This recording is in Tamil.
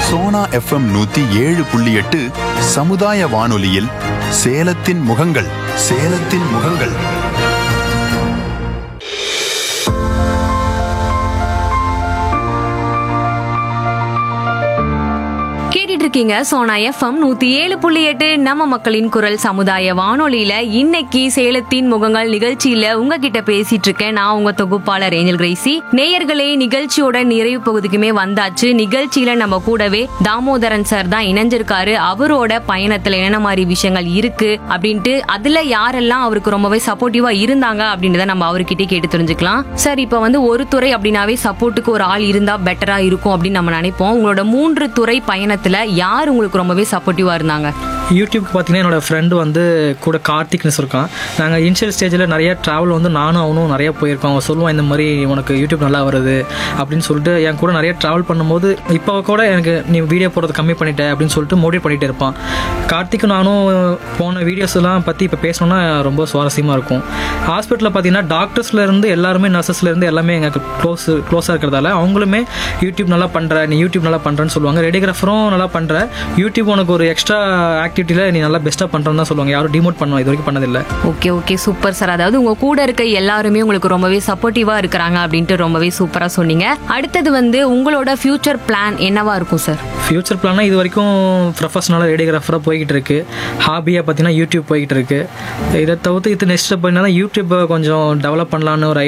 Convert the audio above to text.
சோனா எஃப்எம் நூத்தி ஏழு புள்ளி எட்டு சமுதாய வானொலியில் சேலத்தின் முகங்கள் சேலத்தின் முகங்கள் கேட்டுட்டு இருக்கீங்க சோனா எஃப்எம் நூத்தி ஏழு புள்ளி எட்டு நம்ம மக்களின் குரல் சமுதாய வானொலியில இன்னைக்கு சேலத்தின் முகங்கள் நிகழ்ச்சியில உங்ககிட்ட பேசிட்டு இருக்கேன் நான் உங்க தொகுப்பாளர் ஏஞ்சல் கிரேசி நேயர்களே நிகழ்ச்சியோட நிறைவு பகுதிக்குமே வந்தாச்சு நிகழ்ச்சியில நம்ம கூடவே தாமோதரன் சார் தான் இணைஞ்சிருக்காரு அவரோட பயணத்துல என்னென்ன மாதிரி விஷயங்கள் இருக்கு அப்படின்ட்டு அதுல யாரெல்லாம் அவருக்கு ரொம்பவே சப்போர்ட்டிவா இருந்தாங்க அப்படின்றத நம்ம அவர்கிட்ட கேட்டு தெரிஞ்சுக்கலாம் சார் இப்ப வந்து ஒரு துறை அப்படின்னாவே சப்போர்ட்டுக்கு ஒரு ஆள் இருந்தா பெட்டரா இருக்கும் அப்படின்னு நம்ம நினைப்போம் உங்களோட மூன்று துறை பயணத்துல யார் உங்களுக்கு ரொம்பவே சப்போர்ட்டிவா இருந்தாங்க யூடியூப்க்கு பார்த்தீங்கன்னா என்னோட ஃப்ரெண்டு வந்து கூட கார்த்திக்னு இருக்கான் நாங்கள் இனிஷியல் ஸ்டேஜில் நிறைய ட்ராவல் வந்து நானும் அவனும் நிறைய போயிருக்கோம் அவன் சொல்லுவான் இந்த மாதிரி உனக்கு யூடியூப் நல்லா வருது அப்படின்னு சொல்லிட்டு என் கூட நிறைய ட்ராவல் பண்ணும்போது இப்போ கூட எனக்கு நீ வீடியோ போடுறது கம்மி பண்ணிட்ட அப்படின்னு சொல்லிட்டு மோட்டிவேட் பண்ணிகிட்டே இருப்பான் கார்த்திக்கும் நானும் போன வீடியோஸ் எல்லாம் பற்றி இப்போ பேசணும்னா ரொம்ப சுவாரஸ்யமாக இருக்கும் ஹாஸ்பிட்டலில் பார்த்தீங்கன்னா டாக்டர்ஸ்ல இருந்து எல்லாருமே நர்சஸ்ல இருந்து எல்லாமே எங்களுக்கு க்ளோஸ் க்ளோஸாக இருக்கிறதால அவங்களுமே யூடியூப் நல்லா பண்ணுற நீ யூடியூப் நல்லா பண்ணுறேன்னு சொல்லுவாங்க ரெடியோகிராஃபரும் நல்லா பண்ணுற யூடியூப் உனக்கு ஒரு எக்ஸ்ட்ரா ஆக்டிவிட்டியில் நீ நல்லா பெஸ்ட்டாக பண்ணுறேன்னு தான் சொல்லுவாங்க யாரும் டிமோட் பண்ணுவோம் இது வரைக்கும் பண்ணதில்லை ஓகே ஓகே சூப்பர் சார் அதாவது உங்க கூட இருக்க எல்லாருமே உங்களுக்கு ரொம்பவே சப்போர்ட்டிவா இருக்கிறாங்க அப்படின்ட்டு ரொம்பவே சூப்பரா சொன்னீங்க அடுத்தது வந்து உங்களோட ஃபியூச்சர் பிளான் என்னவா இருக்கும் சார் ஃபியூச்சர் பிளான்னா இது வரைக்கும் ப்ரொஃபஷனலாக ரேடியோகிராஃபராக போய்கிட்டு இருக்கு ஹாபியாக பார்த்தீங்கன்னா யூடியூப் போய்கிட்டு இருக்கு இதை தவிர்த்து இது நெக்ஸ்ட் ஸ்டெப் யூடியூப்பை கொஞ்சம் டெவலப் பண்ணலான்னு ஒரு